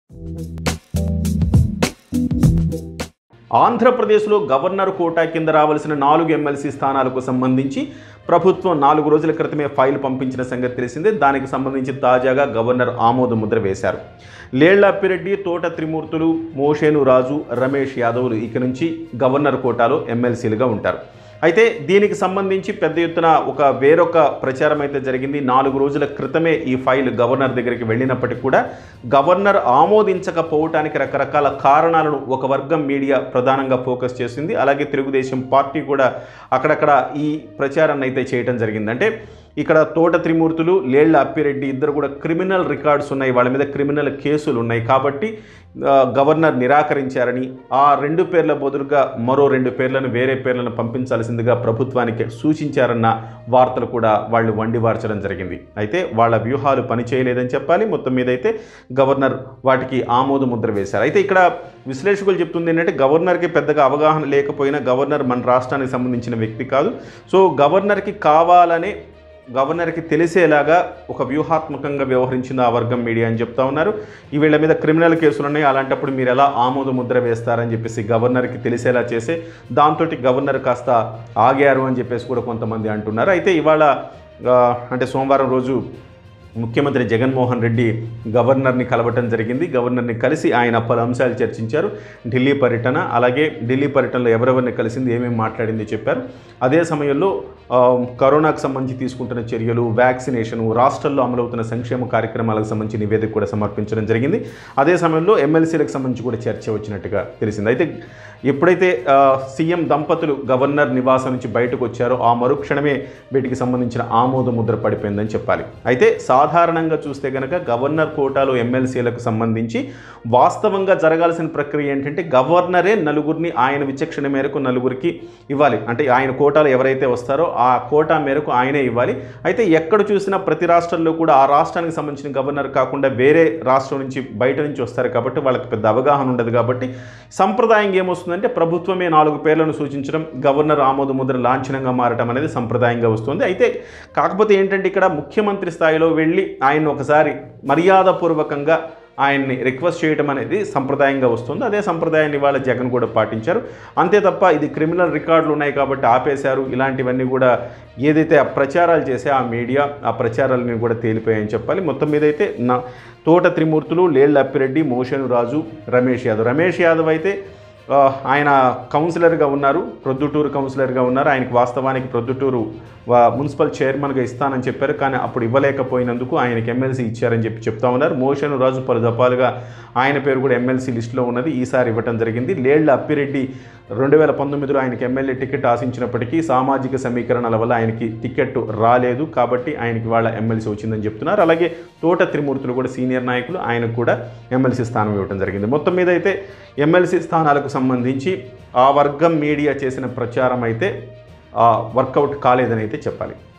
ఆంధ్రప్రదేశ్లో governor quota కింద రావాల్సిన నాలుగు ఎమ్మెల్సీ స్థానాలకు సంబంధించి ప్రభుత్వం నాలుగు రోజుల క్రితమే ఫైల్ పంపించిన సంగతి తెలిసిందే దానికి సంబంధించి తాజాగా గవర్నర్ ఆమోద ముద్ర వేశారు లేళ్లప్పిరెడ్డి తోట త్రిమూర్తులు మోషేను రాజు రమేష్ యాదవ్లు ఇక నుంచి గవర్నర్ కోటాలో ఎమ్మెల్సీలుగా ఉంటారు అయితే దీనికి సంబంధించి పెద్ద ఎత్తున ఒక వేరొక ప్రచారం అయితే జరిగింది నాలుగు రోజుల క్రితమే ఈ ఫైల్ గవర్నర్ దగ్గరికి వెళ్ళినప్పటికీ కూడా గవర్నర్ ఆమోదించకపోవటానికి రకరకాల కారణాలను ఒక వర్గం మీడియా ప్రధానంగా ఫోకస్ చేసింది అలాగే తెలుగుదేశం పార్టీ కూడా అక్కడక్కడ ఈ ప్రచారాన్ని అయితే చేయటం జరిగింది అంటే ఇక్కడ తోట త్రిమూర్తులు లేళ్ల అప్పిరెడ్డి ఇద్దరు కూడా క్రిమినల్ రికార్డ్స్ ఉన్నాయి వాళ్ళ మీద క్రిమినల్ కేసులు ఉన్నాయి కాబట్టి ఆ, గవర్నర్ నిరాకరించారని ఆ రెండు పేర్ల బదులుగా మరో రెండు పేర్లను వేరే పేర్లను పంపించాల్సిందిగా ప్రభుత్వానికి సూచించారన్న వార్తలు కూడా వాళ్ళు వండివార్చడం జరిగింది అయితే వాళ్ళ వ్యూహాలు పనిచేయలేదని చెప్పాలి మొత్తం మీద అయితే గవర్నర్ వాటికి ఆమోద ముద్ర వేశారు అయితే ఇక్కడ విశ్లేషకులు చెప్తుంది ఏంటంటే గవర్నర్కి పెద్దగా అవగాహన లేకపోయినా గవర్నర్ మన రాష్ట్రానికి సంబంధించిన వ్యక్తి కాదు సో గవర్నర్కి కావాలనే గవర్నర్కి తెలిసేలాగా ఒక వ్యూహాత్మకంగా వ్యవహరించింది ఆ వర్గం మీడియా అని చెప్తా ఉన్నారు ఈ వీళ్ళ మీద క్రిమినల్ కేసులు ఉన్నాయి అలాంటప్పుడు మీరు ఎలా ఆమోద ముద్ర వేస్తారని చెప్పేసి గవర్నర్కి తెలిసేలా చేసే దాంతో గవర్నర్ కాస్త ఆగారు అని చెప్పేసి కూడా కొంతమంది అంటున్నారు అయితే ఇవాళ ఆ, అంటే సోమవారం రోజు ముఖ్యమంత్రి జగన్మోహన్ రెడ్డి గవర్నర్ని కలవటం జరిగింది గవర్నర్ని కలిసి ఆయన పలు అంశాలు చర్చించారు ఢిల్లీ పర్యటన అలాగే ఢిల్లీ పర్యటనలో ఎవరెవరిని కలిసింది ఏమేమి మాట్లాడింది చెప్పారు అదే సమయంలో ఆ, కరోనాకు సంబంధించి తీసుకుంటున్న చర్యలు వ్యాక్సినేషన్ రాష్ట్రాల్లో అమలవుతున్న సంక్షేమ కార్యక్రమాలకు సంబంధించి నివేదిక కూడా సమర్పించడం జరిగింది అదే సమయంలో ఎమ్మెల్సీలకు సంబంధించి కూడా చర్చ వచ్చినట్టుగా తెలిసింది అయితే ఎప్పుడైతే ఆ, సీఎం దంపతులు గవర్నర్ నివాసం నుంచి బయటకు వచ్చారో ఆ మరుక్షణమే వీటికి సంబంధించిన ఆమోద ముద్ర పడిపోయిందని చెప్పాలి అయితే సాధారణంగా చూస్తే కనుక గవర్నర్ కోటాలో ఎమ్మెల్సీలకు సంబంధించి వాస్తవంగా జరగాల్సిన ప్రక్రియ ఏంటంటే గవర్నరే నలుగురిని ఆయన విచక్షణ మేరకు నలుగురికి ఇవ్వాలి అంటే ఆయన కోటాలో ఎవరైతే వస్తారో ఆ కోటా మేరకు ఆయనే ఇవ్వాలి అయితే ఎక్కడ చూసినా ప్రతి రాష్ట్రంలో కూడా ఆ రాష్ట్రానికి సంబంధించిన గవర్నర్ కాకుండా వేరే రాష్ట్రం నుంచి బయట నుంచి వస్తారు కాబట్టి వాళ్ళకి పెద్ద అవగాహన ఉండదు కాబట్టి సంప్రదాయంగా ఏమొస్తుందంటే ప్రభుత్వమే నాలుగు పేర్లను సూచించడం గవర్నర్ ఆమోద ముద్ర లాంఛనంగా మారటం అనేది సంప్రదాయంగా వస్తుంది అయితే కాకపోతే ఏంటంటే ఇక్కడ ముఖ్యమంత్రి స్థాయిలో వెళ్ళి ఆయన ఒకసారి మర్యాదపూర్వకంగా ఆయన్ని రిక్వెస్ట్ చేయడం అనేది సంప్రదాయంగా వస్తుంది అదే సంప్రదాయాన్ని ఇవాళ జగన్ కూడా పాటించారు అంతే తప్ప ఇది క్రిమినల్ రికార్డులు ఉన్నాయి కాబట్టి ఆపేశారు ఇలాంటివన్నీ కూడా ఏదైతే ఆ ప్రచారాలు చేసే ఆ మీడియా ఆ ప్రచారాలని కూడా తేలిపోయాయని చెప్పాలి మొత్తం మీద అయితే నా తోట త్రిమూర్తులు లేళ్ల అప్పిరెడ్డి మోషను రాజు రమేష్ యాదవ్ రమేష్ యాదవ్ అయితే ఆ, ఆయన కౌన్సిలర్గా ఉన్నారు ప్రొద్దుటూరు కౌన్సిలర్గా ఉన్నారు ఆయనకి వాస్తవానికి ప్రొద్దుటూరు వా- మున్సిపల్ చైర్మన్గా ఇస్తానని చెప్పారు కానీ అప్పుడు ఇవ్వలేకపోయినందుకు ఆయనకి ఎమ్మెల్సీ ఇచ్చారని చెప్పి చెప్తా ఉన్నారు మోషను రాజు పలు దఫాలుగా ఆయన పేరు కూడా ఎమ్మెల్సీ లిస్టులో ఉన్నది ఈసారి ఇవ్వటం జరిగింది లేళ్ల అప్పిరెడ్డి రెండు వేల పంతొమ్మిదిలో ఆయనకి ఎమ్మెల్యే టికెట్ ఆశించినప్పటికీ సామాజిక సమీకరణల వల్ల ఆయనకి టికెట్ రాలేదు కాబట్టి ఆయనకి వాళ్ళ ఎమ్మెల్సీ వచ్చిందని చెప్తున్నారు అలాగే తోట త్రిమూర్తులు కూడా సీనియర్ నాయకులు ఆయనకు కూడా ఎమ్మెల్సీ స్థానం ఇవ్వడం జరిగింది మొత్తం మీద అయితే ఎమ్మెల్సీ స్థానాలకు సంబంధించి ఆ వర్గం మీడియా చేసిన ప్రచారం అయితే వర్కౌట్ కాలేదని అయితే చెప్పాలి